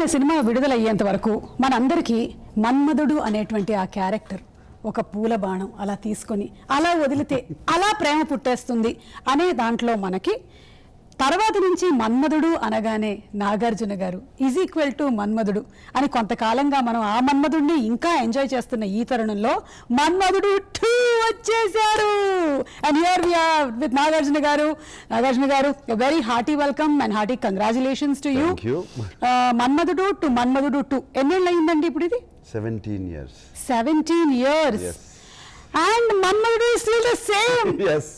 Cinema విడుదలయ్యేంత వరకు మనందరికీ మన్మధుడు అనేటువంటి ఆ క్యారెక్టర్ ఒక పూల బాణం అలా తీసుకొని అలా వదిలితే అలా ప్రేమ పుట్టేస్తుంది అనే దాంట్లో మనకి తర్వాత నుంచి మన్మధుడు అనగానే నాగార్జున గారు ఈజ్ ఈక్వల్ టు మన్మధుడు అని కొంతకాలంగా మనం ఆ మన్మధుడిని ఇంకా ఎంజాయ్ చేస్తున్న ఈ తరుణంలో మన్మధుడు టూ వచ్చేసారు and here we are with Nagarjuna garu Nagarjuna garu very hearty welcome and hearty congratulations to you Thank you. Manmadhudu two Manmadhudu two ఎన్నేళ్ళు అయిందండి ఇప్పుడు ఇది seventeen years seventeen years Yes. And Manmadhudu still the same yes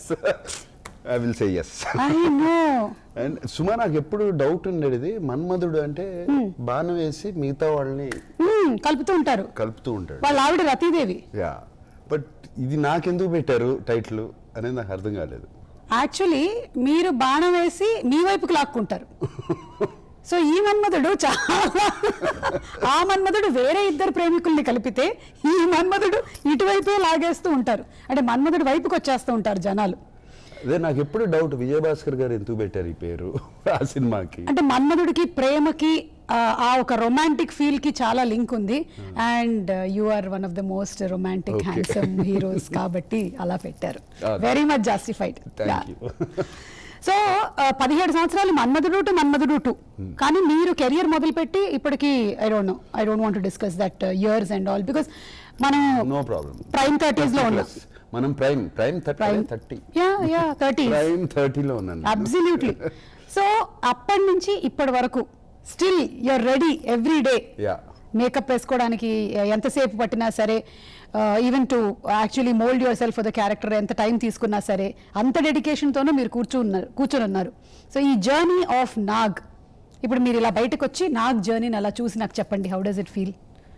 I will say yes I know and Suma నాకు ఎప్పుడు doubt ఉండేది మన్మధుడు అంటే బాణం వేసి మిగతా వాళ్ళని కలుపుతూ ఉంటారు కలుపుతూ ఉంటాడు వాళ్ళ ఆవిడ రతీదేవి యా బట్ ఇది నాకెందుకు పెట్టారు టైటిల్ అనేది నాకు అర్థం కాలేదు యాక్చువల్లీ మీరు బాణం వేసి మీ వైపుకి లాక్కుంటారు సో ఈ మన్మధుడు చాలా ఆ మన్మధుడు వేరే ఇద్దరు ప్రేమికుల్ని కలిపితే ఈ మన్మధుడు ఇటువైపే లాగేస్తూ ఉంటారు అంటే మన్మధుడు వైపుకి వచ్చేస్తూ ఉంటారు జనాలు అదే నాకు ఎప్పుడు డౌట్ విజయభాస్కర్ గారు ఎందుకు పెట్టారు ఈ పేరు ఆ సినిమాకి అంటే మన్మధుడికి ప్రేమకి ఆ, ఆ ఒక రొమాంటిక్ ఫీల్ కి చాలా లింక్ ఉంది and you are one of the most romantic Okay. Handsome heroes కాబట్టి అలా పెట్టారు Ah, very much justified thank you so పదిహేడు సంవత్సరాలు మన్మధుడు టు మన్మధుడు టు కానీ మీరు కెరియర్ మొదలుపెట్టి ఇప్పటికి I don't know I don't want discuss that years and all because మనం నో ప్రాబ్లం ప్రైమ్ థర్టీస్ లో ఉన్నాం మనం prime prime thirty prime thirty yeah yeah thirty prime థర్టీలో ఉన్నాను అబ్సల్యూట్లీ సో అప్పటి నుంచి ఇప్పటి వరకు still your ready every day yeah makeup వేసుకోవడానికి ఎంతసేపు పట్టినా సరే even to actually mould yourself for the character ఎంత టైం తీసుకున్నా సరే అంత డెడికేషన్తోనూ మీరు కూర్చున్నారు కూర్చొని ఉన్నారు సో ఈ జర్నీ ఆఫ్ నాగ్ ఇప్పుడు మీరు ఇలా బయటకు వచ్చి నాగ్ జర్నీని అలా చూసి నాకు చెప్పండి హౌ డస్ ఇట్ ఫీల్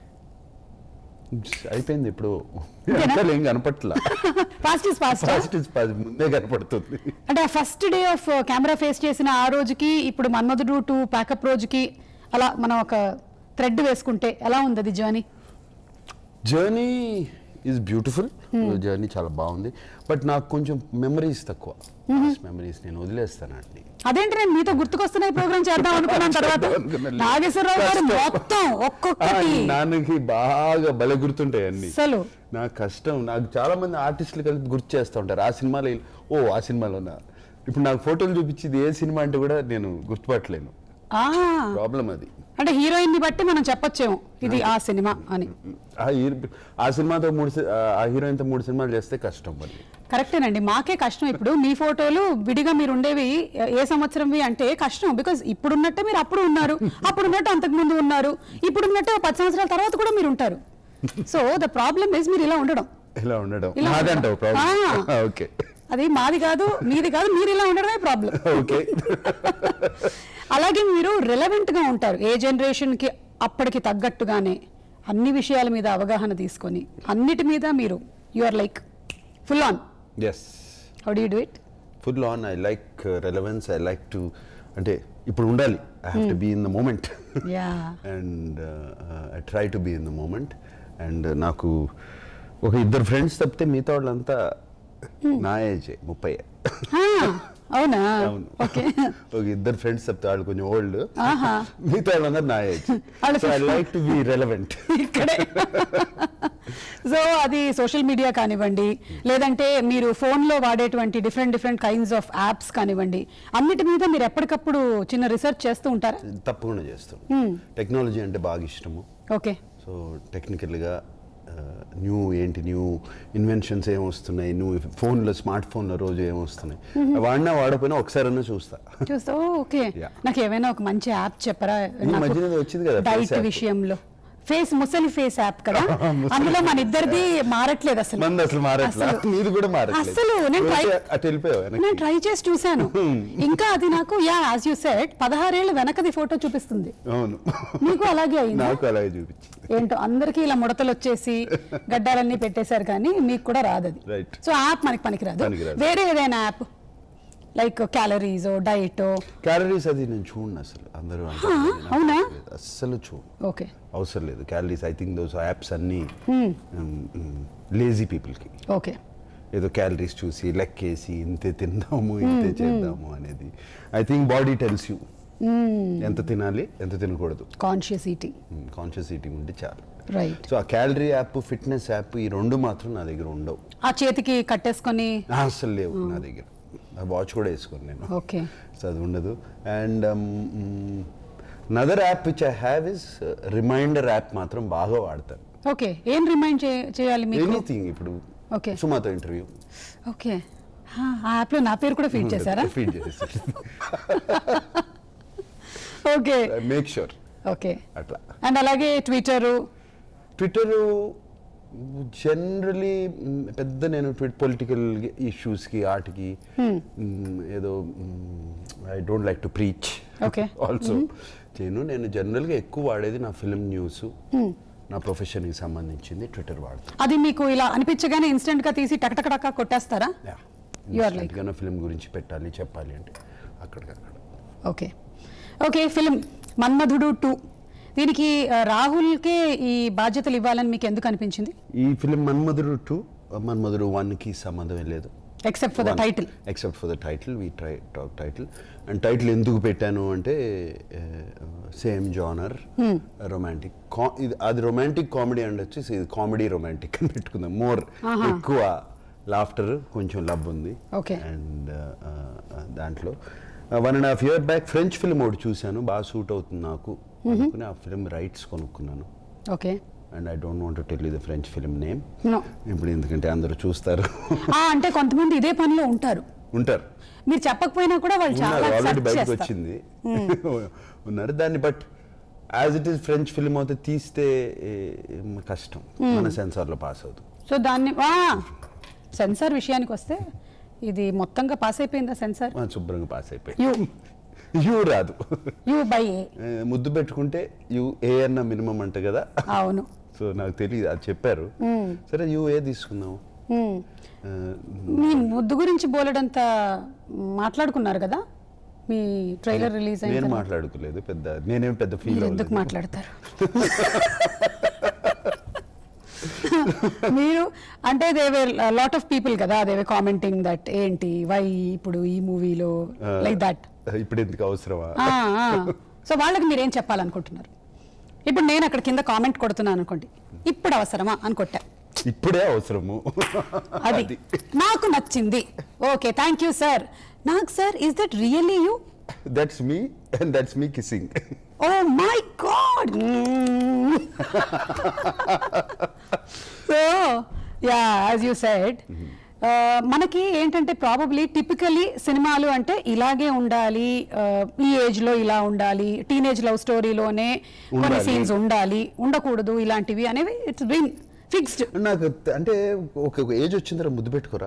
అయిపోయింది ఇప్పుడు అంతేనా? అంతా ఏం కనపట్లా fast is fast fast is fast ముందే కనపడుతుంది అంటే ఆ first day of camera face చేసిన ఆ రోజుకి ఇప్పుడు మన్మధుడు టు ప్యాకప్ రోజుకి అలా మనం ఒక థ్రెడ్ వేసుకుంటే ఎలా ఉంది అది journey journey is beautiful journey చాలా బాగుంది బట్ నాకు కొంచెం మెమరీస్ తక్కువ మెమరీస్ నేను వదిలేస్తానండి అదేంటి నేను మీతో గుర్తుకొస్తున్నాయి ప్రోగ్రామ్ చేద్దాం అనుకున్నాను తర్వాత అనుకున్నాను. నాగేశ్వరరావు గారు కష్టం. మొత్తం ఆ, ఒక్కొక్కటి నాన్నకి బాగా బల గుర్తుంటాయి అన్ని అసలు నాకు కష్టం నాకు చాలా మంది ఆర్టిస్టులు కలిపి గుర్తు చేస్తూ ఉంటారు ఆ సినిమాలో వీళ్ళు, ఓ ఆ సినిమాలోనా ఇప్పుడు నాకు ఫోటోలు చూపించింది ఏ సినిమా అంటే కూడా నేను గుర్తుపట్టలేను ఆ, ప్రాబ్లం అది అంటే హీరోయిన్ ని బట్టి మనం చెప్పొచ్చేమో ఇది ఆ సినిమా అని ఆ హీరో ఆ సినిమాతో మూడు సి- ఆ హీరోయిన్తో మూడు సినిమాలు చేస్తే కష్టం మళ్ళీ కరెక్టేనండి మాకే కష్టం ఇప్పుడు మీ ఫోటోలు విడిగా మీరు ఉండేవి ఏ సంవత్సరంవి అంటే కష్టం బికాజ్ ఇప్పుడు ఉన్నట్టే మీరు అప్పుడు ఉన్నారు అప్పుడు ఉన్నట్టు అంతకు ముందు ఉన్నారు ఇప్పుడు ఉన్నట్టు పది సంవత్సరాల తర్వాత కూడా మీరు ఉంటారు సో ద ప్రాబ్లమ్ ఇస్ మీరు ఇలా ఉండడం ఇలా ఉండడం ఇలా నాదంటావు ఉండడం. ప్రాబ్లం ఆ. ఓకే అది మాది కాదు మీది కాదు మీరు ఇలా ఉండడమే ప్రాబ్లం ఓకే అలాగే మీరు రెలవెంట్ గా ఉంటారు ఏ జనరేషన్ కి అప్పటికి తగ్గట్టుగానే అన్ని విషయాల మీద అవగాహన తీసుకొని అన్నిటి మీద మీరు you are like full on yes how do do it full on I like relevance I like to అంటే ఇప్పుడు ఉండాలి I have to be in the moment yeah and I try to be in the moment and నాకు ఒక ఇద్దరు friends తప్పితే మిగతా వాళ్ళంతా నా ఏజే ముప్పై అవునా అవును ఓకే ఒక ఇద్దరు ఫ్రెండ్స్ తప్పితే వాళ్ళు కొంచెం ఓల్డ్ ఆహా. మిగతా వాళ్ళందరూ నా ఏజ్ వాళ్ళు so I like to be relevant ఇక్కడే సో అది సోషల్ మీడియా కానివ్వండి లేదంటే మీరు ఫోన్లో వాడేటువంటి different different kinds of apps కానివ్వండి అన్నిటి మీద మీరు ఎప్పటికప్పుడు చిన్న రీసెర్చ్ చేస్తూ ఉంటారా తప్పకుండా చేస్తాం టెక్నాలజీ అంటే బాగా ఇష్టము ఓకే సో టెక్నికల్గా న్యూ ఏంటి న్యూ ఇన్వెన్షన్స్ ఏం వస్తున్నాయి న్యూ ఫోన్లో స్మార్ట్ ఫోన్లో రోజు ఏం వస్తున్నాయి వాడినా వాడపోయినా ఒకసారైనా చూస్తా చూస్తా ఓకే Yeah. నాకు ఏమైనా ఒక మంచి యాప్ చెప్పరా ఈ మధ్యన ఏదో వచ్చింది కదా, face డైట్ app. విషయంలో ఫేస్ ముసలి ఫేస్ యాప్ కదా ముసలి అందులో మన ఇద్దరిది మారట్లేదు అసలు మంది అసలు మారట్లా అసలు. నీది కూడా మారట్లేదు అసలు నేను నువ్వు ట్రై అయితే అటు వెళ్ళిపోయావు నేను వెనక్కి. ట్రై చేసి చూశాను ఇంకా అది నాకు యా యాజ్ యూ సెట్ పదహారేళ్ళు వెనకది ఫోటో చూపిస్తుంది అవును మీకు అలాగే అయింది నాకు అలాగే చూపించింది ఏంటో అందరికీ ఇలా ముడతలు వచ్చేసి గడ్డాలన్నీ పెట్టేశారు కానీ మీకు కూడా రాదు అది Right. సో యాప్ మనకి పనికిరాదు పనికిరాదు. వేరే ఏదైనా app like calories diet calories అది నేను చూడను అసలు అందరూ అంటారు, నాకు అవునా? తెలియదు. అస్సలు చూడు ఓకే అవసరం లేదు calories I think those apps అన్నీ లేజీ పీపుల్కి ఓకే ఏదో క్యాలరీస్ చూసి లెక్కేసి ఇంతే తిందాము ఇంతే చేద్దాము అనేది I think body tells you ఎంత తినాలి ఎంత తినకూడదు కాన్షియస్ ఈటింగ్ కాన్షియస్ ఈటింగ్ ఉంటే చాలు రైట్ సో ఆ క్యాలరీ యాప్ ఫిట్నెస్ యాప్ ఈ రెండు మాత్రం నా దగ్గర ఉండవు ఆ చేతికి కట్టేసుకొని అసలు లేవు నా దగ్గర ఆ వాచ్ కూడా వేసుకోను నేను ఓకే సో అది ఉండదు another app which I have is reminder app మాత్రం బాగా వాడతాను ఓకే ఏం రిమైండ్ చేయాలి మీకు ఎనీథింగ్ ఇప్పుడు Okay. సుమాతో ఇంటర్వ్యూ ఓకే ఆ యాప్లో నా పేరు కూడా ఫీడ్ చేశారా ఫీడ్ చేసేసి ఓకే మేక్ షూర్ ఓకే అట్లా అండ్ అలాగే ట్విట్టరు ట్విట్టర్ జనరలీ పెద్ద నేను ట్విట్ పొలిటికల్ ఇష్యూస్కి ఆటికి మ్, ఏదో I don't like to preach Okay. Also నేను నేను జనరల్గా ఎక్కువ వాడేది నా ఫిల్మ్ న్యూస్ నా ప్రొఫెషన్కి సంబంధించింది ట్విట్టర్ వాడతాను అది మీకు ఇలా అనిపించగానే ఇన్స్టెంట్ గా తీసి టక్ టక్ టక్ కొట్టేస్తారా You are like- ఫిల్మ్ గురించి పెట్టాలి చెప్పాలి అంటే అక్కడికక్కడ okay okay film Manmadhudu two దీనికి ఆ, రాహుల్కే ఈ బాధ్యతలు ఇవ్వాలని మీకు ఎందుకు అనిపించింది ఈ ఫిలిం మన్మధుడు టూ మన్మధుడు వన్కి సంబంధమే లేదు except for the title except for the title we try talk title and title ఎందుకు పెట్టాను అంటే సేమ్ జానర్ రొమాంటిక్ ఇది అది రొమాంటిక్ కామెడీ అండొచ్చు ఇది కామెడీ రొమాంటిక్ అని పెట్టుకుందాం మోర్ ఎక్కువ లాఫ్టర్ కొంచెం లవ్ ఉంది Okay. అండ్ దాంట్లో one and half year back French film ఒకటి చూశాను బాగా సూట్ అవుతుంది నాకు అనుకుని ఆ ఫిల్మ్ రైట్స్ కొనుక్కున్నాను okay and I don't want tell you the French film name no ఇప్పుడు ఎందుకంటే అందరూ చూస్తారు అంటే కొంతమంది ఇదే పనిలో ఉంటారు ఉంటారు మీరు చెప్పకపోయినా కూడా వాళ్ళు చాలా ఉన్నారు ఆల్రెడీ search బయటకు చేస్తారు. వచ్చింది ఉన్నారు దాన్ని but as it is French film అయితే తీస్తే ఏ, కష్టం మన సెన్సార్లో పాస్ అవుతుంది సో దాన్ని సెన్సార్ విషయానికి వస్తే ఇది మొత్తంగా పాస్ అయిపోయిందా సెన్సార్ మన శుభ్రంగా పాస్ అయిపోయి యూ యూ రాదు యూ బై ఏ ఏ, ముద్దు పెట్టుకుంటే యూ ఏ అన్న మినిమం అంట కదా అవును సో నాకు తెలియదు అది చెప్పారు సరే యూ ఏ తీసుకుందాం మ్మ్. ఆ, మీ ముద్దు గురించి బోలెడంత మాట్లాడుకున్నారు కదా మీ ట్రైలర్ రిలీజ్ అయిన నేను తర్వాత. మాట్లాడుకోలేదు పెద్ద నేనేం పెద్ద ఫీల్ మీరు ఎందుకు అవ్వలేదు మాట్లాడతారు మీరు అంటే దేవే లాట్ ఆఫ్ పీపుల్ కదా దేవే కామెంటింగ్ దట్ ఏంటి వై ఇప్పుడు ఈ మూవీలో లైక్ దట్ ఇప్పుడు ఎందుకు అవసరమా సో వాళ్ళకి మీరేం చెప్పాలనుకుంటున్నారు ఇప్పుడు నేను అక్కడ కింద కామెంట్ కొడుతున్నాను అనుకోండి ఇప్పుడు అవసరమా అని కొట్టా ఇప్పుడే అవసరము అది నాకు నచ్చింది ఓకే థ్యాంక్ యూ సార్ నాకు sir is that really you that's me and that's me kissing oh my god so yeah as you said మనకి ఏంటంటే ప్రాబబ్లీ టిపికలీ సినిమాలు అంటే ఇలాగే ఉండాలి uh, ఈ ఏజ్ లో ఇలా ఉండాలి టీనేజ్ లవ్ స్టోరీలోనే కొన్ని ఉండాలి. సీన్స్ ఉండాలి ఉండకూడదు ఇలాంటివి అనేవి ఇట్స్ బీన్ ఫిక్స్డ్ నాకు త- అంటే ఒక ఒక ఏజ్ వచ్చిన తర్వాత ముద్దు పెట్టుకోరా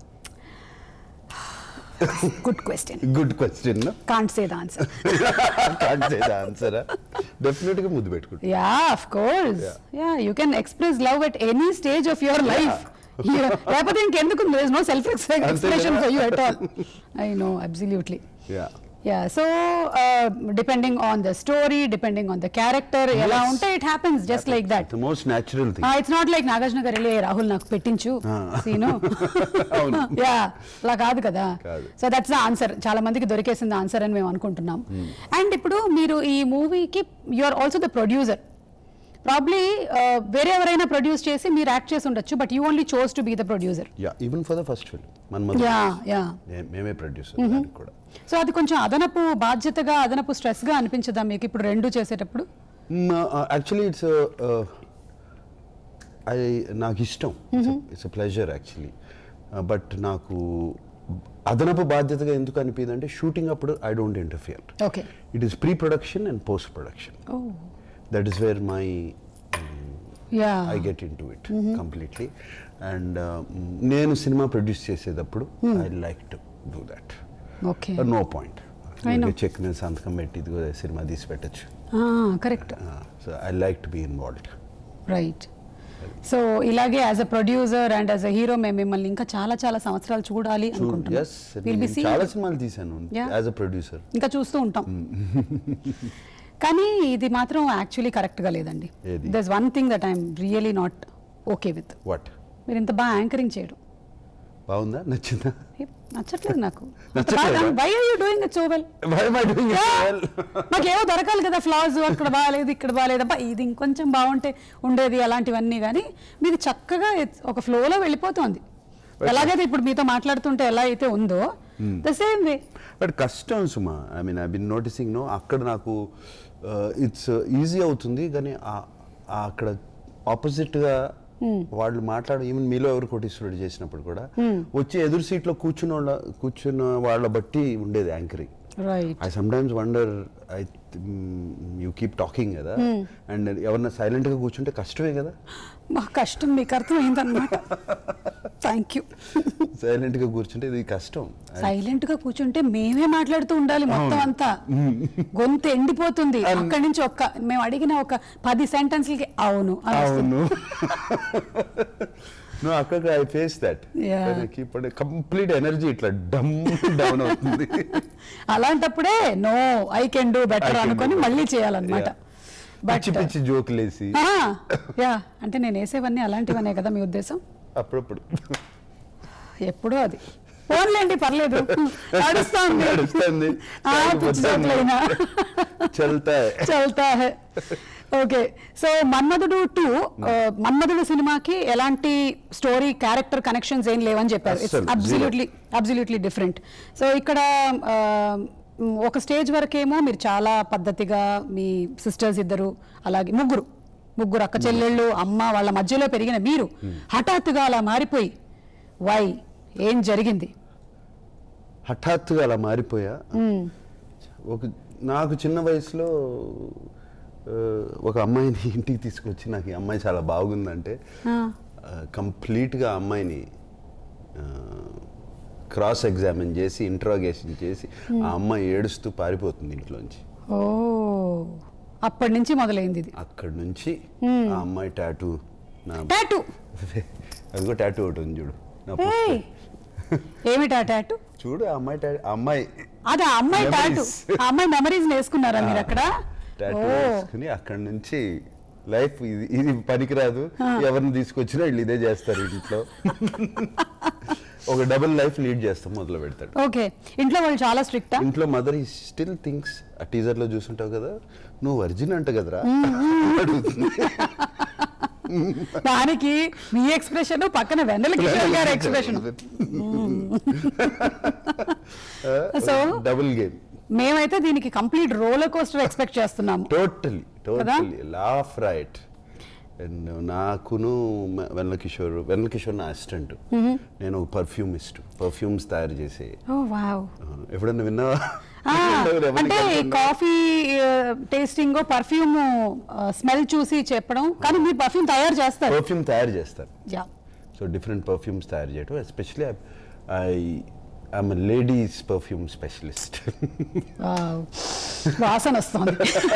good question good question can't say the answer ఆన్సరా డెఫినెట్ గా ముద్దు పెట్టుకుంటా yeah of course yeah you can express love at any stage of your life లేకపోతే ఇంకెందుకు there no self expression for you at all I know absolutely yeah yeah so depending on the story depending on the character ఎలా Yes. ఉంటే it happens just like that the most natural thing it's not like Nagarjuna garu వెళ్ళి రాహుల్ నాకు పెట్టించు Ah. Scene అవును. Yeah అలా కాదు కదా కాదు. సో దట్స్ ద ఆన్సర్ చాలా మందికి దొరికేసింది ఆన్సర్ అని మేము అనుకుంటున్నాం అండ్ ఇప్పుడు మీరు ఈ మూవీకి you are also the producer probably వేరే ఎవరైనా ప్రొడ్యూస్ చేసి మీరు యాక్ట్ చేసి ఉండొచ్చు but you only chose to be the producer yeah even for the first film మన యా యా మేమే ప్రొడ్యూసర్ దానికి కూడా సో అది కొంచెం అదనపు బాధ్యతగా అదనపు స్ట్రెస్ గా అనిపించదా మీకు ఇప్పుడు రెండు చేసేటప్పుడు యాక్చువల్లీ ఇట్స్ ఐ నాకు ఇష్టం ఇట్స్ ప్లెజర్ యాక్చువల్లీ బట్ నాకు అదనపు బాధ్యతగా ఎందుకు అనిపించింది అంటే షూటింగ్ అప్పుడు I don't interfere okay it is pre production and post production that is where my yeah I get in to it completely and నేను సినిమా ప్రొడ్యూస్ చేసేటప్పుడు I like to do that okay no point I know. Cheque నేను సంతకం పెట్టి ఇదిగో సినిమా తీసి పెట్టచ్చు correct so I like to be involved right so ఇలాగే as a producer and as a hero మేము మిమ్మల్ని ఇంకా చాలా చాలా సంవత్సరాలు చూడాలి అనుకుంటున్నాం ఎస్ We'll be seeing చాలా you. సినిమాలు తీశాను Yeah. యాజ్ అ ప్రొడ్యూసర్ ఇంకా చూస్తూ ఉంటాం కానీ ఇది మాత్రం యాక్చువల్లీ కరెక్ట్గా లేదండి ఏది? This one thing that I'm really not okay with what మీరు ఇంత బాగా యాంకరింగ్ చేయడం బాగుందా నచ్చిందా ఏ, నచ్చట్లేదు నాకు నచ్చట్లేదా? Why are you doing it so well Why am I doing it well? మాకేవో దొరకాలి కదా ఫ్లాస్ అక్కడ బాగాలేదు ఇక్కడ బాగాలేదు అబ్బా ఇది ఇంకొంచెం బాగుంటే ఉండేది అలాంటివన్నీ కానీ మీకు చక్కగా it's ఒక ఫ్లోలో వెళ్ళిపోతుంది ఎలాగైతే ఇప్పుడు మీతో మాట్లాడుతుంటే ఎలా అయితే ఉందో ద సేమ్ వే బట్ కష్టం Suma I mean I been noticing no అక్కడ నాకు ఇట్స్ ఈజీ అవుతుంది కానీ ఆ- ఆ అక్కడ ఆపోజిట్గా వాళ్ళు మాట్లాడు ఈవెన్ మీలో ఎవరు కోటీశ్వరుడు చేసినప్పుడు కూడా వచ్చి ఎదురు సీట్లో కూర్చున్న వాళ్ళ కూర్చున్న వాళ్ళ బట్టి ఉండేది anchoring right I sometimes wonder I you keep talking కదా అండ్ ఎవరన్నా సైలెంట్గా కూర్చుంటే కష్టమే కదా మా కష్టం మీకు అర్థమైందన్నమాట థ్యాంక్ యూ సైలెంట్గా కూర్చుంటే ఇది కష్టం సైలెంట్ గా కూర్చుంటే మేమే మాట్లాడుతూ ఉండాలి మొత్తం అంతా గొంతు ఎండిపోతుంది అక్కడి నుంచి ఒక్క మేము అడిగిన ఒక పది సెంటెన్స్లకి అవును అని వస్తుంది. అవును నువ్వు అక్కడ I face that Yeah. Keep complete energy ఇట్లా డమ్ డౌన్ అవుతుంది అలాంటప్పుడే no I can do I better can do అనుకొని better. మళ్ళీ చేయాలన్నమాట Yeah. బట్ పిచ్చి పిచ్చి జోకులు వేసి యా అంటే నేను వేసేవన్నీ అలాంటివనే కదా మీ ఉద్దేశం అప్పుడప్పుడు ఎప్పుడూ అది ఫోన్లేండి పర్లేదు నడుస్తా ఉంది నడుస్తుంది. ఆ, పిచ్చి జోకులైనా చల్తా చల్తా హై okay so Manmadhudu two Manmadhudu సినిమాకి ఎలాంటి స్టోరీ క్యారెక్టర్ కనెక్షన్స్ ఏం లేవని చెప్పారు ఇట్స్ అస్సలు, అబ్సల్యూట్లీ అబ్సల్యూట్లీ డిఫరెంట్ సో ఇక్కడ ఆ, మ్, ఒక స్టేజ్ వరకేమో మీరు చాలా పద్ధతిగా మీ సిస్టర్స్ ఇద్దరు అలాగే ముగ్గురు ముగ్గురు అక్క చెల్లెళ్ళు అమ్మ వాళ్ళ మధ్యలో పెరిగిన మీరు హఠాత్తుగా అలా మారిపోయి వై ఏం జరిగింది హఠాత్తుగా అలా మారిపోయా ఒక నాకు చిన్న వయసులో ఆ, ఒక అమ్మాయిని ఇంటికి తీసుకొచ్చి నాకు ఈ అమ్మాయి చాలా బాగుందంటే ఆ. కంప్లీట్గా అమ్మాయిని క్రాస్ ఎగ్జామిన్ చేసి ఇంట్రాగేషన్ చేసి ఆ అమ్మాయి ఏడుస్తూ పారిపోతుంది ఇంట్లోంచి ఓ అప్పటి నుంచి మొదలైంది ఇది అక్కడి నుంచి ఆ అమ్మాయి టాటూ నా టాటూ అదిగో టాటూ ఒకటి ఉంది చూడు నా ఏయ్ పుస్తకం. ఏమిటా టాటూ చూడు ఆ అమ్మాయి టాటూ ఆ అమ్మాయి అది ఆ అమ్మాయి టాటూ Memories. ఆ అమ్మాయి మెమరీస్ వేసుకున్నారా మీరు అక్కడ టాటూ ఓ వేసుకుని అక్కడి నుంచి లైఫ్ ఇది ఇది పనికిరాదు ఎవరిని తీసుకొచ్చినా వీళ్ళు ఇదే చేస్తారు ఇంట్లో ఒక డబుల్ లైఫ్ లీడ్ చేస్తాం మొదలు పెడతాడు ఓకే ఇంట్లో వాళ్ళు చాలా స్ట్రిక్టా ఇంట్లో మదర్ ఈ స్టిల్ థింగ్స్ ఆ టీజర్ లో చూసుంటావు కదా నువ్వు వర్జిన్ అంట కదరా అడుగుతుంది దానికి మీ ఎక్స్ప్రెషన్ పక్కన వెన్నెల కిషోర్ గారి ఎక్స్ప్రెషన్ So- డబుల్ గేమ్ మేమైతే దీనికి కంప్లీట్ రోలర్ కోస్టర్ ఎక్స్పెక్ట్ చేస్తున్నాము totally totally laugh right and నాకును మ- వెన్నెల కిషోర్ వెన్నెల కిషోర్ నా అసిస్టెంట్ నేను ఒక పర్ఫ్యూమిస్ట్ పర్ఫ్యూమ్స్ తయారు చేసే ఓ వావ్ ఆ, ఎప్పుడన్నా విన్నావా ఆ, ఎవరిని అంటే కలిసి కాఫీ టేస్టింగ్ పర్ఫ్యూమ్ స్మెల్ చూసి చెప్పడం కానీ మీరు పర్ఫ్యూమ్ తయారు చేస్తారు పర్ఫ్యూమ్ తయారు చేస్తారు యా సో డిఫరెంట్ పర్ఫ్యూమ్స్ తయారు చేయడం especially I I'm ladies perfume specialist వాసన వస్తుంది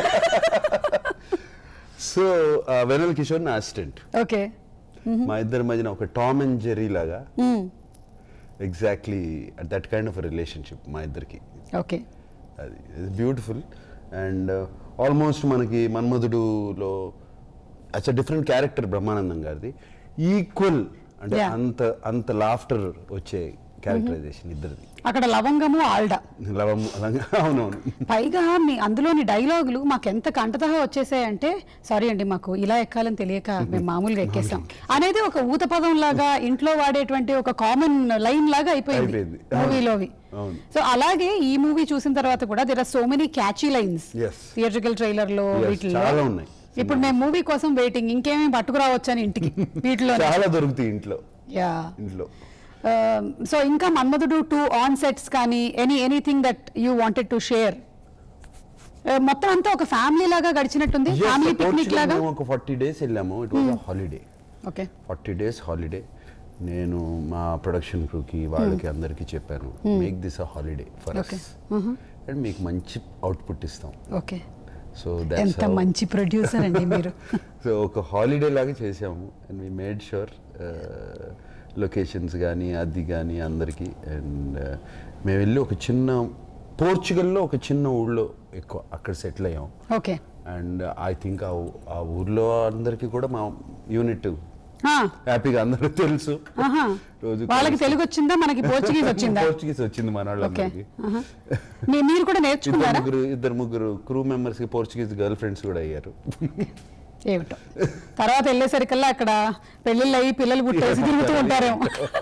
సో వెనల్ కిషోర్ నా అసిస్టెంట్ ఓకే మా ఇద్దరి మధ్యన ఒక టామ్ అండ్ జెర్రీ లాగా exactly that kind of relationship మా ఇద్దరికి ఓకే అది బ్యూటిఫుల్ అండ్ ఆల్మోస్ట్ మనకి మన్మధుడులో it's a different character Brahmanandam గారిది ఈక్వల్ అంటే Yeah. అంత అంత లాఫ్టర్ వచ్చే క్యారెక్టరైజేషన్ ఇద్దరిది అక్కడ లవంగము ఆల్డా లవం అలాగే అవునవును పైగా మీ అందులోని డైలాగులు మాకు ఎంత కంటతహ వచ్చేసాయంటే సారీ అండి మాకు ఇలా ఎక్కాలని తెలియక మేము మామూలుగా ఎక్కేసాం అనేది ఒక ఊత పదం లాగా ఇంట్లో వాడేటువంటి ఒక కామన్ లైన్ లాగా అయిపోయింది అయిపోయింది. మూవీలోవి అవును. సో అలాగే ఈ మూవీ చూసిన తర్వాత కూడా there are so many catchy lines Yes. Theatrical trailer లో Yes, వీటిలో చాలా ఉన్నాయి. ఇప్పుడు మేము మూవీ కోసం వెయిటింగ్ ఇంకేమేమి పట్టుకురావచ్చు అని ఇంటికి వీటిలో చాలా దొరుకుతాయి ఇంట్లో యా ఇంట్లో సో ఇంకా మన్మధుడు టూ ఆన్ సెట్స్ కానీ any anything that you wanted to share మొత్తం అంతా ఒక ఫ్యామిలీ లాగా గడిచినట్టుంది Yes, ఫ్యామిలీ Portugal పిక్నిక్ లాగా మేము ఒక ఫార్టీ డేస్ వెళ్ళాము it was holiday okay forty days holiday నేను మా ప్రొడక్షన్ క్రూకి వాళ్ళకి అందరికీ చెప్పాను make this a holiday for Okay. Us and మీకు మంచి అవుట్పుట్ ఇస్తాం ఓకే సో ఎంత దట్స్ మంచి ప్రొడ్యూసర్ అండి మీరు సో ఒక హాలిడే లాగా చేసాము and we made sure locations కానీ అది కానీ అందరికీ అండ్ మేము వెళ్ళి ఒక చిన్న పోర్చుగల్లో ఒక చిన్న ఊళ్ళో ఎక్కువ అక్కడ సెటిల్ అయ్యాం ఓకే అండ్ ఐ థింక్ ఆ ఊ- ఆ ఊర్లో అందరికీ కూడా మా యూనిట్ ఆ, హ్యాపీగా అందరూ తెలుసు ఆహా. రోజు వాళ్ళకి తెలుగు వచ్చిందా మనకి పోర్చుగీస్ వచ్చిందా పోర్చుగీస్ వచ్చింది మన ఓకే వాళ్ళందరికీ ఆహా. మీ- మీరు కూడా ఇద్దరు నేర్చుకున్నారా ముగ్గురు ఇద్దరు ముగ్గురు క్రూ మెంబర్స్ కి పోర్చుగీస్ గర్ల్ ఫ్రెండ్స్ కూడా అయ్యారు ఏమిటో తర్వాత వెళ్ళేసరికల్లా అక్కడ పెళ్ళిళ్ళు అయ్యి పిల్లలు పుట్టేసి తిరుగుతూ ఉంటారేమో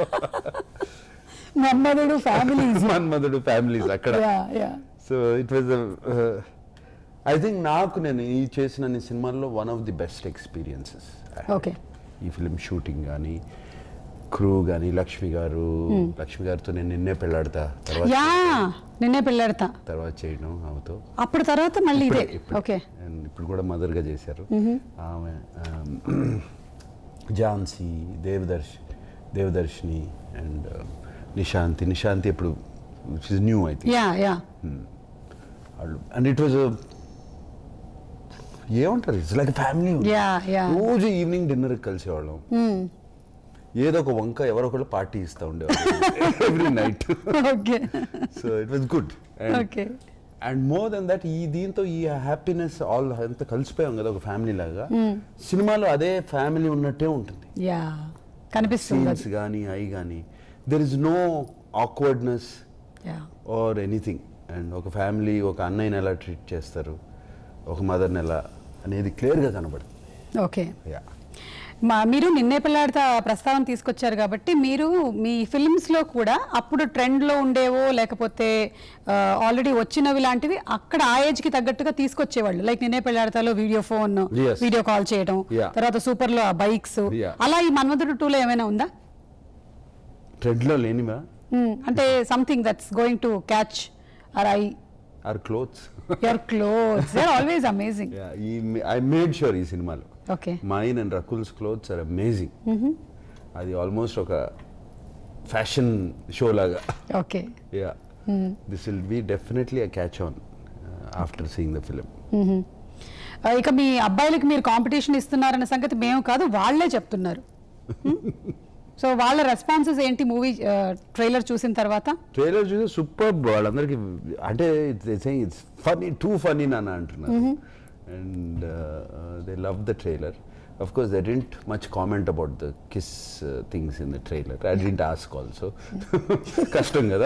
మన్మధుడు ఫ్యామిలీ మన్మధుడు ఫ్యామిలీస్ అక్కడ so it was I think నాకు నేను ఈ చేసిన అన్ని సినిమాల్లో one of the best experiences okay ఈ ఫిలిం షూటింగ్ కానీ క్రూ కానీ లక్ష్మి గారు లక్ష్మి గారితో నేను నిన్నే పెళ్ళాడతా తర్వాత యా నిన్నే పెళ్ళాడతా తర్వాత చేయడం ఆమెతో అప్పుడు తర్వాత మళ్ళీ ఇదే ఇప్పుడే- ఇప్పుడే. ఓకే And ఇప్పుడు కూడా మదర్గా చేశారు ఆమె um, ఝాన్సీ దేవదర్శి దేవదర్శిని అండ్ నిశాంతి నిశాంతి ఇప్పుడు న్యూ అయితే యా యా వాళ్ళు అండ్ ఇట్ వాజ్ ఏమంటారు it's like family yeah yeah రోజు ఈవినింగ్ డిన్నర్ కలిసేవాళ్ళం ఏదో ఒక వంక ఎవరో ఒకళ్ళు పార్టీ ఇస్తూ ఉండేవాళ్ళు every night okay so it was good okay and more then that ఈ దీంతో ఈ హ్యాపీనెస్ ఆల్ అంతా కలిసిపోయాం కదా ఒక ఫ్యామిలీ లాగా సినిమాలో అదే ఫ్యామిలీ ఉన్నట్టే ఉంటుంది యా కనిపిస్తుంది సీన్స్ కానీ అవి కానీ there is no awkwardness yeah or anything and ఒక ఫ్యామిలీ ఒక అన్నయ్యని ఎలా ట్రీట్ చేస్తారు ఒక మదర్ని ఎలా అనేది క్లియర్గా కనబడుతుంది ఓకే యా మా మీరు నిన్నే పిల్లాడితే ప్రస్తావన తీసుకొచ్చారు కాబట్టి మీరు మీ ఫిల్మ్స్ లో కూడా అప్పుడు ట్రెండ్ లో ఉండేవో లేకపోతే ఆల్రెడీ వచ్చినవి లాంటివి అక్కడ ఆ ఏజ్ కి తగ్గట్టుగా తీసుకొచ్చేవాళ్ళు లైక్ నిన్నే పెళ్ళాడతాలో video phone Yes. Video call చేయడం Yeah. తర్వాత సూపర్ లో బైక్స్ Yeah. అలా ఈ మన్మధుడు టూలో ఏమైనా ఉందా ట్రెడ్లో లేనివా Hmm, అంటే something that's going to catch or I or clothes your clothes they are always amazing ఈ ఐ మేడ్ షూర్ ఈ సినిమాలో okay mine and Rakul's clothes are amazing అది ఆల్మోస్ట్ ఒక ఫ్యాషన్ షో లాగా okay yeah this will be definitely a catch on after seeing the film ఇక మీ అబ్బాయిలకి మీరు కాంపిటీషన్ ఇస్తున్నారన్న సంగతి మేము కాదు వాళ్ళే చెప్తున్నారు సో వాళ్ళ రెస్పాన్సెస్ ఏంటి మూవీ ట్రైలర్ చూసిన తర్వాత ట్రైలర్ చూసి సూపర్ వాళ్ళందరికీ అంటే ఇట్స్ ఫనీ టూ ఫనీ నాన్న అంటున్నారు and they love the trailer of course they didn't much comment about the kiss things in the trailer I didn't ask also కష్టం కదా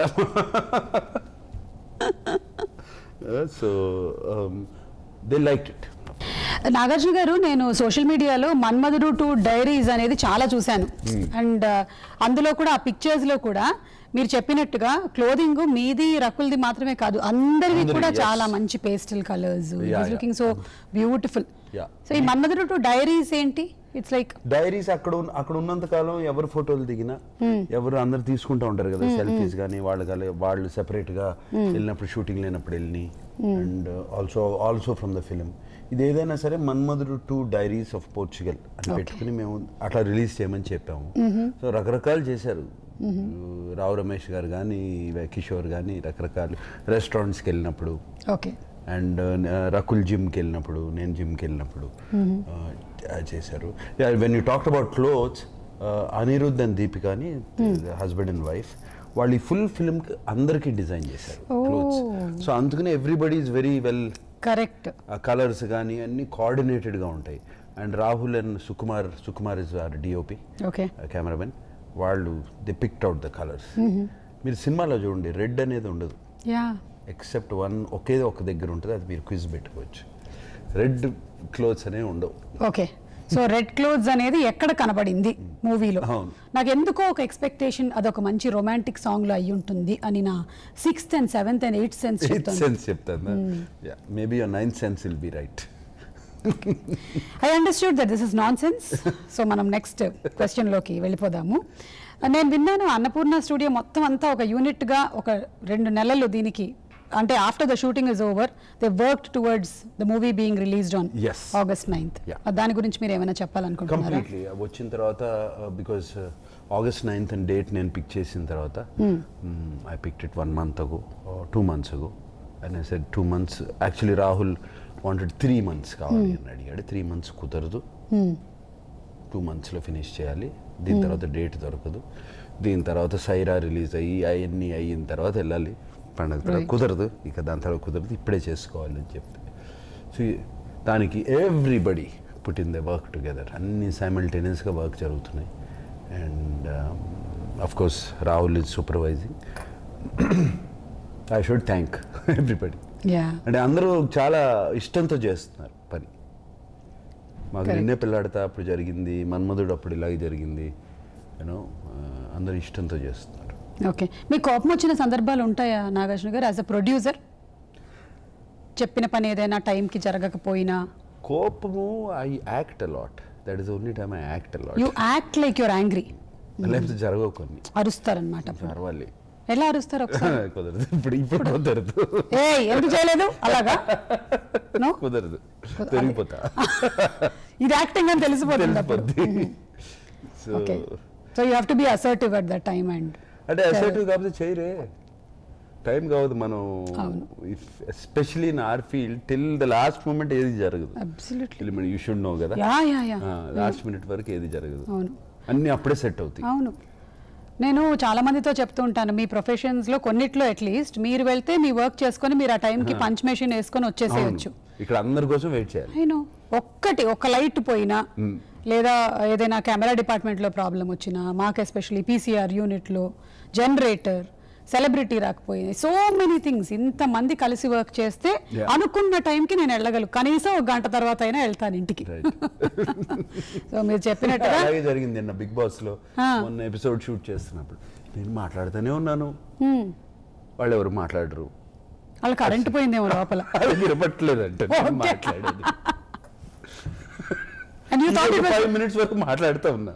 so they like it Nagarjuna garu నేను social మీడియాలో మన్మధుడు two diaries అనేది చాలా చూశాను and అందులో కూడా ఆ పిక్చర్స్ లో కూడా మీరు చెప్పినట్టుగా క్లోదింగ్ మీది రకుల్ది మాత్రమే కాదు అందరివి అందరివి, కూడా yes. చాలా మంచి pastel colours Yeah, yeah. Looking so beautiful Yeah. So ఈ మన్మధుడు టూ డైరీస్ ఏంటి ఇట్స్ లైక్ డైరీస్ అక్కడ ఉన్న- అక్కడ ఉన్నంత కాలం ఎవరు ఫోటోలు దిగినా ఎవరు అందరు తీసుకుంటూ ఉంటారు కదా సెల్ఫీస్ కానీ వాళ్ళు కానీ వాళ్ళు సెపరేట్ గా వెళ్ళినప్పుడు షూటింగ్ లేనప్పుడు వెళ్ళి and also also from the film ఇది ఏదైనా సరే Manmadhudu two diaries of Portugal అని పెట్టుకుని మేము అట్లా రిలీజ్ చేయమని చెప్పాము సో రకరకాలు చేశారు రావు రమేష్ గారు కానీ కిషోర్ కానీ రకరకాలు రెస్టారెంట్స్కి వెళ్ళినప్పుడు ఓకే అండ్ రకుల్ జిమ్కి వెళ్ళినప్పుడు నేను జిమ్కి వెళ్ళినప్పుడు uh, చేశారు when you talked about clothes Anirudh and Deepika అని హస్బెండ్ అండ్ వైఫ్ వాళ్ళు ఈ ఫుల్ ఫిల్మ్కి అందరికీ డిజైన్ చేశారు క్లోత్స్ సో అందుకనే everybody is very well correct ఆ కలర్స్ కానీ అన్ని కోఆర్డినేటెడ్గా ఉంటాయి and Rahul and Sukumar Sukumar is our DOP okay cameraman వాళ్ళు they picked out the colours మీరు సినిమాలో చూడండి రెడ్ అనేది ఉండదు యా ఎక్సెప్ట్ వన్ ఒకే ఒక దగ్గర ఉంటుంది అది మీరు క్విజ్ పెట్టుకోవచ్చు రెడ్ క్లోత్స్ అనేవి ఉండవు ఓకే సో రెడ్ క్లోత్స్ అనేది ఎక్కడ కనబడింది మూవీలో అవును. నాకు ఎందుకో ఒక ఎక్స్పెక్టేషన్ అదొక మంచి రొమాంటిక్ సాంగ్ లో అయి ఉంటుంది అని నా sixth and seventh and eighth sense eighth చెప్తాను సెన్స్ చెప్తాను maybe your ninth sense will be right I understood that this is nonsense so మనం నెక్స్ట్ క్వశ్చన్లోకి వెళ్ళిపోదాము నేను విన్నాను అన్నపూర్ణ స్టూడియో మొత్తం అంతా ఒక యూనిట్గా ఒక రెండు నెలలు దీనికి అంటే after the shooting is over they work towards the movie being released on Yes. August ninth Yeah. దాని గురించి మీరు ఏమైనా చెప్పాలనుకుంటున్నారా కంప్లీట్లీ వచ్చిన తర్వాత because August ninth and date నేను పిక్ చేసిన తర్వాత I picked it one month ago two months ago and I said two months actually Rahul wanted three months కావాలి అని అడిగాడు త్రీ మంత్స్ కుదరదు టూ మంత్స్లో ఫినిష్ చేయాలి దీని తర్వాత డేట్ దొరకదు దీని తర్వాత సైరా రిలీజ్ అయ్యి అవన్నీ అయిన తర్వాత వెళ్ళాలి పండగ తర్వాత Right. కుదరదు ఇక దాని తర్వాత కుదరదు ఇప్పుడే చేసుకోవాలి అని చెప్తే సో దానికి everybody put in the work together అన్ని సైమల్టేనియస్గా వర్క్ జరుగుతున్నాయి and of course Rahul is supervising I should thank everybody yeah అంటే అందరూ చాలా ఇష్టంతో చేస్తున్నారు పని మాకు Correct. నిన్నే పిల్లాడతా అప్పుడు జరిగింది మన్మధుడు అప్పుడు ఇలాగే జరిగింది యూనో అందరూ ఇష్టంతో చేస్తున్నారు ఓకే మీకు కోపం వచ్చిన సందర్భాలు ఉంటాయా నాగార్జున గారు యాజ్ అ ప్రొడ్యూసర్ చెప్పిన పని ఏదైనా టైంకి జరగకపోయినా కోపము I act a lot that is only time I act a lot you act like you're angry లేకపోతే జరగవు కొన్ని అరుస్తారనమాట పర్వాలి ఎలా అరుస్తారు ఒకసారి కుదరదు ఇప్పుడు ఇప్పుడు కుదరదు ఏ ఎందుకు చేయలేదు అలాగా నో కుదరదు పెరిగిపోతా ఇది యాక్టింగ్ అని తెలిసిపోతుంది అప్పుడు తెలిసిపోద్ది so okay so you have to be assertive at the time and అంటే అసెటివ్ కాకపోతే చేయరే టైం కావద్దు మనం అవును. Especially in our field till the last moment ఏది జరగదు అబ్సల్యూట్లీ యూ షుడ్ నో కదా yeah yeah yeah last minute వరకు ఏది జరగదు అవును అన్ని అప్పుడే సెట్ అవుతాయి అవును నేను చాలా మందితో చెప్తూ ఉంటాను మీ ప్రొఫెషన్స్ లో కొన్నిట్లో అట్లీస్ట్ మీరు వెళ్తే మీ వర్క్ చేసుకొని మీరు ఆ టైంకి పంచ్ మెషిన్ వేసుకొని వచ్చేసేయచ్చు అవును. ఇక్కడ అందరి కోసం వెయిట్ చేయాలి అయినో ఒక్కటి ఒక లైట్ పోయినా లేదా ఏదైనా కెమెరా డిపార్ట్మెంట్లో ప్రాబ్లం వచ్చినా మాకు ఎస్పెషల్లీ పీసీఆర్ యూనిట్లో జనరేటర్ సెలబ్రిటీ రాకపోయింది సో మెనీ థింగ్స్ ఇంతమంది కలిసి వర్క్ చేస్తే Yeah. అనుకున్న టైంకి నేను వెళ్ళగలను కనీసం ఒక గంట తర్వాత అయినా వెళ్తాను ఇంటికి Right. సో మీరు చెప్పినట్టుగా అలాగే జరిగింది నిన్న బిగ్ బాస్ లో ఆ. మొన్న ఎపిసోడ్ షూట్ చేస్తున్నప్పుడు నేను మాట్లాడుతూనే ఉన్నాను హ్మ్, వాళ్ళు ఎవరు మాట్లాడరు వాళ్ళ కరెంట్ పోయిందేమో లోపల అది వినపట్లేదు అంటే Okay. మాట్లాడేది and you thought it five minutes వరకు మాట్లాడుతూ ఉన్నా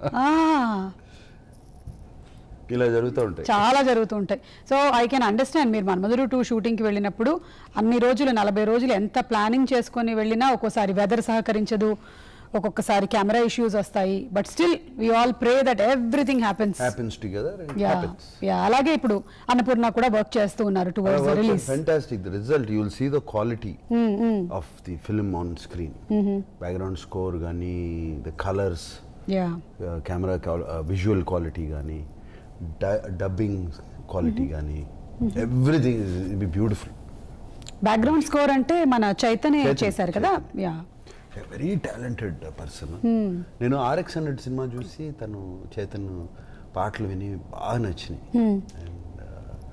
ఇలా జరుగుతూ ఉంటాయి చాలా జరుగుతూ ఉంటాయి సో ఐ కెన్ అండర్స్టాండ్ మీరు మన్మధుడు టూ షూటింగ్కి వెళ్ళినప్పుడు అన్ని రోజులు నలభై రోజులు ఎంత ప్లానింగ్ చేసుకొని వెళ్ళినా ఒక్కోసారి వెదర్ సహకరించదు ఒక్కొక్కసారి కెమెరా ఇష్యూస్ వస్తాయి but still we all pray that everything happens happens together yeah yeah అలాగే ఇప్పుడు అన్నపూర్ణ కూడా వర్క్ చేస్తూ ఉన్నారు towards the release fantastic the result you will see the quality of the film on screen background score కానీ the colours yeah camera visual quality కానీ dubbing quality కానీ everything be beautiful background score అంటే మన చైతన్య చైతన్య, చేశారు కదా yeah very talented person నేను RX hundred సినిమా చూసి తను చైతన్ పాటలు విని బాగా నచ్చినాయి అండ్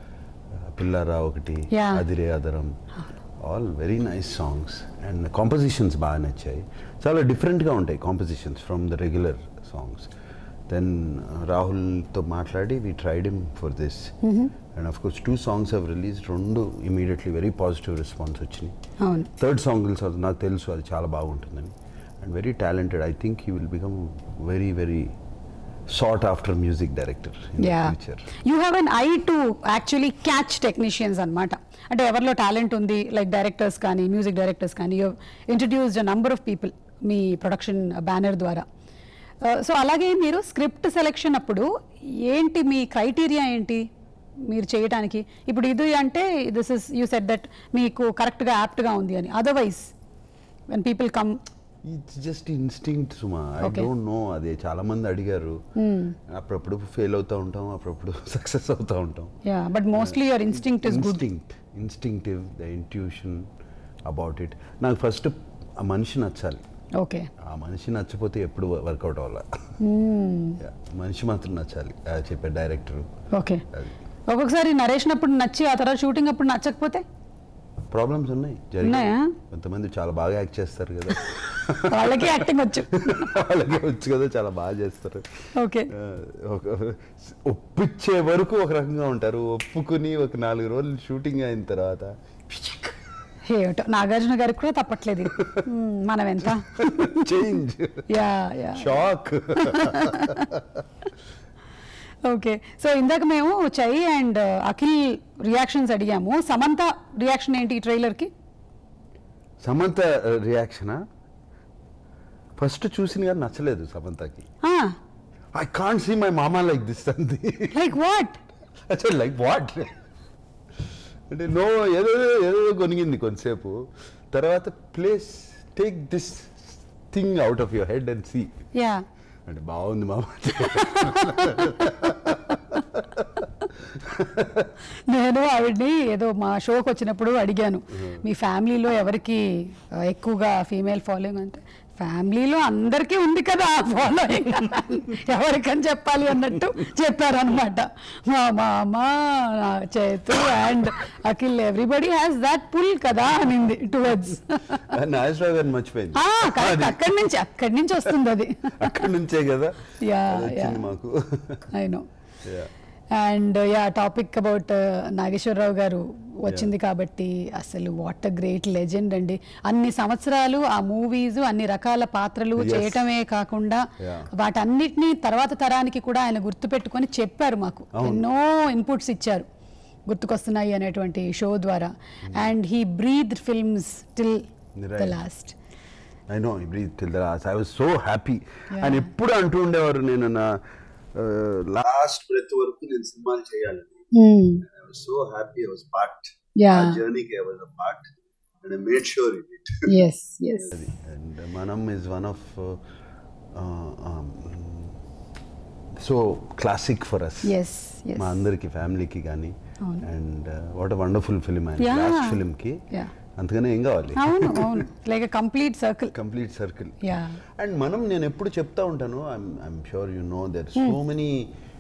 పిల్లారా ఒకటి Yeah. అదిరే అదరం all very nice songs and compositions బాగా నచ్చాయి చాలా డిఫరెంట్గా ఉంటాయి compositions from the regular songs then రాహుల్తో మాట్లాడి we tried him for this and of course two songs have release రెండు ఇమీడియట్లీ వెరీ పాజిటివ్ రెస్పాన్స్ వచ్చినాయి అవును థర్డ్ సాంగ్ అది నాకు తెలుసు అది చాలా బాగుంటుందని and very talented I think he will become very very sought after music director in yeah future you have an eye to actually catch technicians అనమాట అంటే ఎవరిలో టాలెంట్ ఉంది లైక్ డైరెక్టర్స్ కానీ మ్యూజిక్ డైరెక్టర్స్ కానీ you introduced a number of people మీ production banner ద్వారా so అలాగే మీరు స్క్రిప్ట్ సెలెక్షన్ అప్పుడు ఏంటి మీ క్రైటీరియా ఏంటి మీరు చేయటానికి ఇప్పుడు ఇది అంటే this is you set that మీకు కరెక్ట్గా యాప్ట్గా ఉంది అని otherwise when people come it's just instinct సుమా ఐ Okay. డోంట్ నో అదే చాలా మంది అడిగారు అప్పుడప్పుడు ఫెయిల్ అవుతూ ఉంటాం అప్పుడప్పుడు సక్సెస్ అవుతూ ఉంటాం yeah but mostly your instinct is good instinct instinctive the intuition about it నాకు ఫస్ట్ ఆ మనిషి నచ్చాలి ఓకే ఆ మనిషి నచ్చపోతే ఎప్పుడు వర్కౌట్ అవ్వాలి Yeah, మనిషి మాత్రం నచ్చాలి ఆ చెప్పే డైరెక్టర్ ఓకే అది ఒక్కొక్కసారి నరేషన్ అప్పుడు నచ్చి ఆ తర్వాత షూటింగ్ అప్పుడు నచ్చకపోతే ప్రాబ్లమ్స్ ఉన్నాయి ఉన్నాయా? జరిగాయి కొంతమంది చాలా బాగా యాక్ట్ చేస్తారు కదా వాళ్ళకి యాక్టింగ్ వచ్చు వాళ్ళకే వచ్చు కదా చాలా బాగా చేస్తారు ఓకే ఆ, ఒక ఒప్పించే వరకు ఒక రకంగా ఉంటారు ఒప్పుకుని ఒక నాలుగు రోజులు షూటింగ్ అయిన తర్వాత ఏమిటో నాగార్జున గారికి కూడా తప్పట్లేదు ఇది. మ్మ్, మనం ఎంత change yeah yeah shock okay so ఇందాక మేము చై అండ్ అఖిల్ రియాక్షన్స్ అడిగాము సమంత రియాక్షన్ ఏంటి ఈ ట్రైలర్కి సమంత రియాక్షనా ఫస్ట్ చూసిన కానీ నచ్చలేదు సమంతకి ఐ కాంట్ సీ మై మామా లైక్ దిస్ అంది లైక్ వాట్ అసలు లైక్ వాట్ అంటే నో ఏదో ఏదో కొనిగింది కొంతసేపు తర్వాత place take this thing out of your head and see yeah అంటే బాగుంది మామ నేను ఆవిడ్ని ఏదో మా షోకి వచ్చినప్పుడు అడిగాను మీ ఫ్యామిలీలో ఎవరికి ఆ, ఎక్కువగా ఫీమేల్ ఫాలోయింగ్ అంటే ఫ్యామిలీలో అందరికీ ఉంది కదా ఆ ఫాలోయింగ్ ఎవరికని చెప్పాలి అన్నట్టు చెప్పారనమాట మా మామ నా Chaitu and Akhil everybody has that pull కదా అనింది టువర్డ్స్ నాగేశ్వరరావు గారిని మర్చిపోయింది కరెక్ట్ అక్కడి నుంచి అక్కడి నుంచి వస్తుంది అది అక్కడి నుంచే కదా Yeah, అది వచ్చింది yeah. మాకు I know Yeah. And yeah topic about Nageswara Rao garu వచ్చింది కాబట్టి అసలు వాట్ అ గ్రేట్ లెజెండ్ అండి అన్ని సంవత్సరాలు ఆ మూవీస్ అన్ని రకాల పాత్రలు Yes. చేయటమే కాకుండా Yeah. వాటన్నిటిని తర్వాత తరానికి కూడా ఆయన గుర్తుపెట్టుకొని చెప్పారు మాకు ఎన్నో ఇన్పుట్స్ ఇచ్చారు గుర్తుకొస్తున్నాయి అనేటువంటి షో ద్వారా and he breathe films till the Right. Last I know breath till the last I was so happy ఆయన ఎప్పుడు అంటూ ఉండేవారు నేను నా లాస్ట్ బ్రెత్ వరకు నేను సినిమాలు చేయాలని I was so happy I was part Yeah. ఆ జర్నీకి I was a part and I made sure it it yes yes and Manam is one of so classic for us yes yes మా అందరికి ఫ్యామిలీకి కానీ అవును. And what a wonderful film ఆయన Yeah. Last ఫిలింకి Yeah. అంతగానే ఏం కావాలి అవును అవును like complete circle complete circle yeah and మనం నేను ఎప్పుడు చెప్తా ఉంటాను I'm sure you know there so many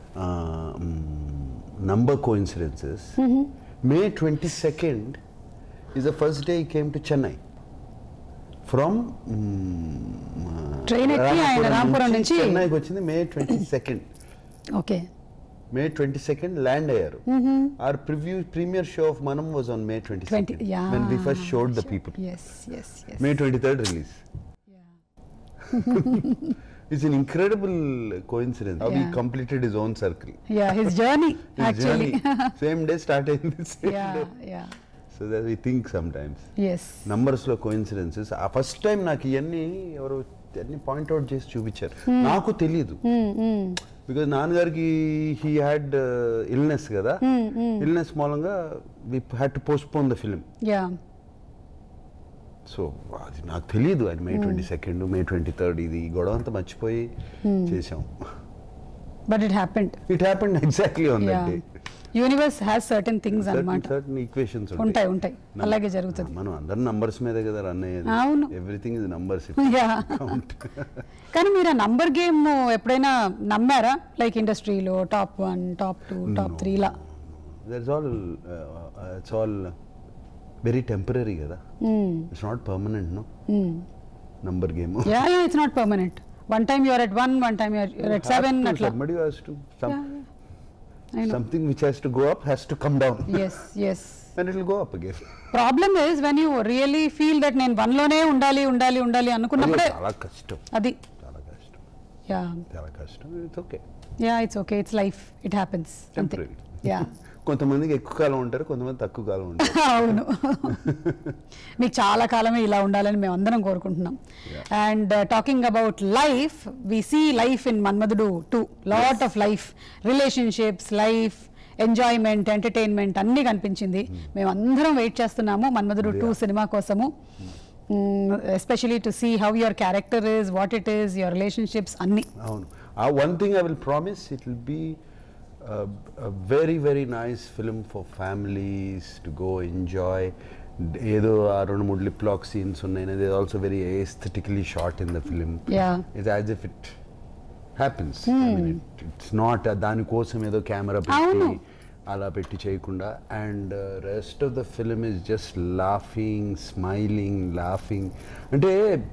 number coincidences May twenty second is the first day came to Chennai from Train ఎక్కి ఆయన రాంపురం నుంచి- చెన్నైకి వచ్చింది May twenty second okay May twenty second land అయ్యారు our preview premiere show of Manam was on May twenty twenty second yeah when we first showed the people yes yes yes May twenty third release It's an incredible coincidence how he Yeah. completed his own circle. Yeah his journey His actually journey, same day started in the same yeah day. Yeah So that we think sometimes. Yes నంబర్స్లో coincidences ఆ first time నాకు ఇవన్నీ ఎవరు అన్ని point out చేసి చూపించారు నాకు తెలియదు బికాజ్ నాన్నగారికి హీ హ్యాడ్ ఇల్నెస్ కదా ఇల్నెస్ మూలంగా we had to postpone the film yeah so అది నాకు తెలియదు అది May twenty second May twenty third ఇది ఈ గొడవ అంతా మర్చిపోయి చేసాం but it happened it happened exactly on yeah that day universe has certain things అన్నమాట సర్టన్ ఈక్వేషన్స్ ఉంటాయి ఉంటాయి అలాగే జరుగుతుంది మనం అందరు నంబర్స్ మీదే కదా రన్ అయ్యేది అవును. ఎవ్రీథింగ్ ఇస్ నంబర్స్ యా కానీ మీరు ఆ నంబర్ గేమ్ ఎప్పుడైనా నమ్మారా లైక్ ఇండస్ట్రీలో top one top two top three లా that's all it's all very temporary కదా it's not permanent no number game yeah yeah it's not permanent one time you're at one one time you're at seven అట్లా somebody has to some, I know. something which has to go up has to come down yes yes and it will go up again problem is when you really feel that నేను one లోనే ఉండాలి ఉండాలి ఉండాలి అనుకున్నప్పుడే చాలా కష్టం అది చాలా కష్టం యా చాలా కష్టం it's okay yeah it's okay it's life it happens అంతే టెంపరీ యా కొంతమందికి ఎక్కువ కాలం ఉంటారు కొంతమంది తక్కువ కాలం ఉంటారు అవును మీకు చాలా కాలమే ఇలా ఉండాలని మేము అందరం కోరుకుంటున్నాం and talking about life we see life in Manmadhudu two lot of life relationships life enjoyment entertainment అన్నీ కనిపించింది మేము అందరం వెయిట్ చేస్తున్నాము మన్మధుడు టూ సినిమా కోసము especially to see how your character is what it is your relationships అన్నీ అవును ఆ one thing I will promise it will be very very nice film for families to go enjoy ఏదో ఆ రెండు మూడు లిప్ లాక్ సీన్స్ ఉన్నాయి ఇది also very aesthetically shot in the film yeah it's as if it happens it's not దానికోసం ఏదో camera అవును. పెట్టి అలా పెట్టి చేయకుండా and rest of the film is just laughing smiling laughing అంటే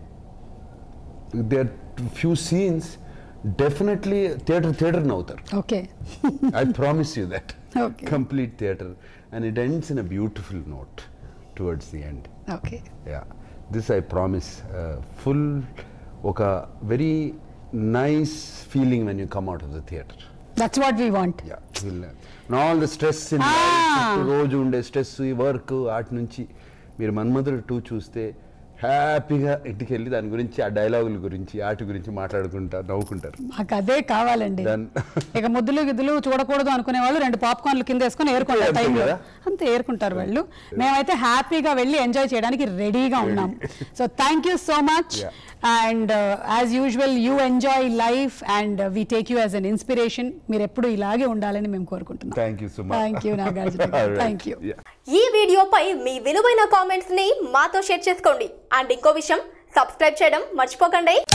there few scenes definitely theatre theatre నవ్వుతారు okay I promise you that Okay. Complete theatre and it ends in a beautiful note towards the end okay yeah this I promise full ఒక very nice feeling when you come out of the theatre that's what we want yeah all the stress in Ah. రోజు ఉండే stress ఈ work వాటి నుంచి మీరు మన్మధుడు two చూస్తే హ్యాపీగా ఇంటికి వెళ్ళి దాని గురించి ఆ డైలాగుల గురించి వాటి గురించి మాట్లాడుకుంటా నవ్వుకుంటారు మాకు అదే కావాలండి Done. ఇక ముద్దులు గిద్దులు చూడకూడదు అనుకునే వాళ్ళు రెండు పాప్కార్న్లు కింద వేసుకొని ఏరుకుంటారు అంతే టైంలో కదా? అంతే ఏరుకుంటారు వాళ్ళు మేమైతే హ్యాపీగా వెళ్ళి ఎంజాయ్ చేయడానికి రెడీగా ఉన్నాం so thank you so much Yeah. And as usual you enjoy life and we take you as an inspiration మీరు ఎప్పుడు ఇలాగే ఉండాలని మేము కోరుకుంటున్నాం thank you so much thank you Nagarjuna thank you yeah ఈ వీడియోపై మీ విలువైన కామెంట్స్ ని మాతో షేర్ చేసుకోండి అండ్ ఇంకో విషయం సబ్స్క్రైబ్ చేయడం మర్చిపోకండి